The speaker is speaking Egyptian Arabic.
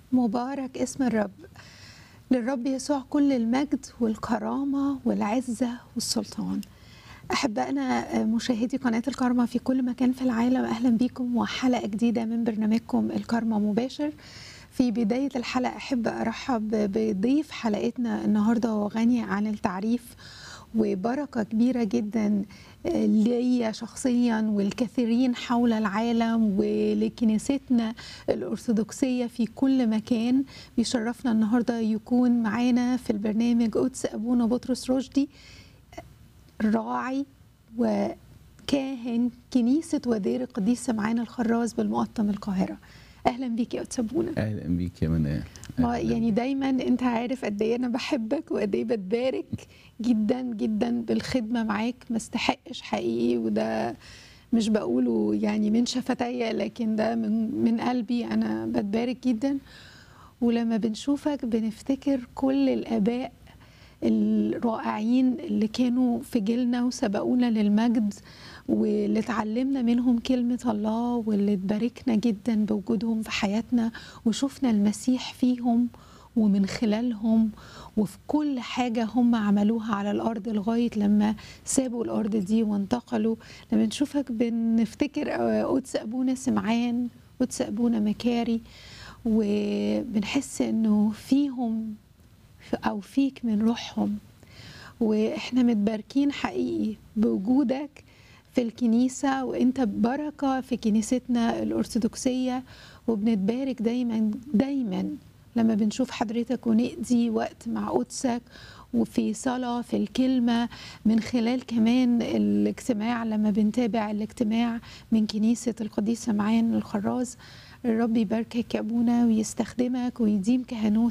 مبارك اسم الرب للرب يسوع كل المجد والكرامة والعزة والسلطان أحبائنا مشاهدي قناة الكارما في كل مكان في العالم أهلا بكم وحلقة جديدة من برنامجكم الكارما مباشر في بداية الحلقة أحب أرحب بضيف حلقتنا النهاردة وغني عن التعريف وبركة كبيرة جدا ليا شخصيا والكثيرين حول العالم ولكنيستنا الأرثوذكسية في كل مكان بيشرفنا النهاردة يكون معانا في البرنامج قدس أبونا بطرس رشدي راعي وكاهن كنيسة ودير القديس سمعان الخراز بالمقطم القاهرة اهلا بيك يا قدس ابونا اهلا بيك يا منى ما يعني دايما انت عارف قد ايه انا بحبك وقد ايه بتبارك جدا جدا بالخدمه معاك ما استحقش حقيقي وده مش بقوله يعني من شفتي لكن ده من من قلبي انا بتبارك جدا ولما بنشوفك بنفتكر كل الاباء الرائعين اللي كانوا في جيلنا وسبقونا للمجد واللي اتعلمنا منهم كلمة الله واللي اتباركنا جدا بوجودهم في حياتنا وشفنا المسيح فيهم ومن خلالهم وفي كل حاجة هم عملوها على الأرض لغاية لما سابوا الأرض دي وانتقلوا لما نشوفك بنفتكر قدس أبونا سمعان قدس أبونا مكاري وبنحس إنه فيهم أو فيك من روحهم وإحنا متباركين حقيقي بوجودك في الكنيسة وانت بركة في كنيستنا الأرثوذكسية وبنتبارك دايما دايما لما بنشوف حضرتك ونقضي وقت مع قدسك وفي صلاة في الكلمة من خلال كمان الاجتماع لما بنتابع الاجتماع من كنيسة القديس سمعان الخراز الرب يباركك يا أبونا ويستخدمك ويديم كهنوت